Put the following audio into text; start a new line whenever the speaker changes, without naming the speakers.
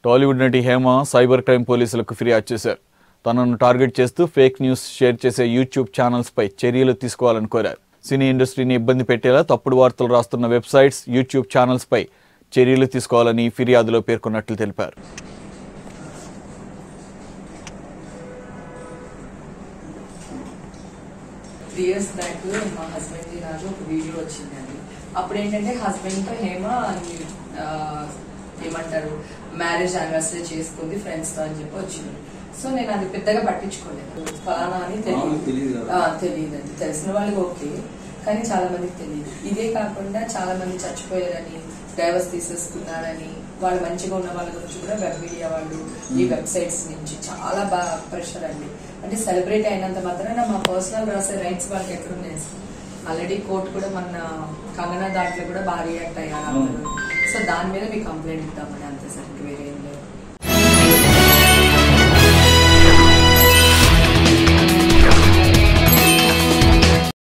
టాలీవుడ్ నటి Hema cyber crime పోలీసులకు ఫిర్యాదు చేశారు తనను టార్గెట్ చేస్తూ ఫేక్ న్యూస్ షేర్ చేసే యూట్యూబ్ ఛానల్స్పై చర్యలు తీసుకోవాలని కోరారు సినీ ఇండస్ట్రీని ఇబ్బంది పెట్టేలా తప్పుడు వార్తలు రాస్తున్న వెబ్సైట్స్ యూట్యూబ్ ఛానల్స్పై చర్యలు తీసుకోవాలని ఫిర్యాదులో పేర్కొన్నట్లు తెలిపారు
త్రీ ఇయర్స్ బ్యాక్ మా హస్బెండ్ నాకు ఒక వీడియో వచ్చిందండి అప్పుడు ఏంటంటే హస్బెండ్ తో హేమ ఆ, ఏమంటారు మ్యారేజ్ యానివర్సరీ చేసుకుంది ఫ్రెండ్స్ తో అని చెప్పి వచ్చింది సో నేను అది పెద్దగా పట్టించుకోలేదు ఫలానా అని
మామూలుగా తెలీదు కదా.
తెలియదు అండి తెలిసిన వాళ్ళకి ఓకే కానీ చాలా మందికి తెలియదు ఇదే కాకుండా చాలా మంది చచ్చిపోయారని డైవర్స్ తీసేసుకున్నారని వాళ్ళు మంచిగా ఉన్న వాళ్ళ గురించి కూడా వెబ్ మీడియా వాళ్ళు ఈ వెబ్సైట్స్ నుంచి చాలా బాగా ప్రెషర్ అండి అంటే సెలబ్రేట్ అయినంత మాత్రాన మా పర్సనల్ రాసే రైట్స్ వాళ్ళకి ఎక్కడున్నాయి ఆల్రెడీ కోర్టు కూడా మన కంగనా దాంట్లో కూడా బాగా రియాక్ట్ అయ్యారు అందరూ సో దాని మీద మీకు కంప్లైంట్ ఇద్దామని అంతే సార్ ఇంక వేరే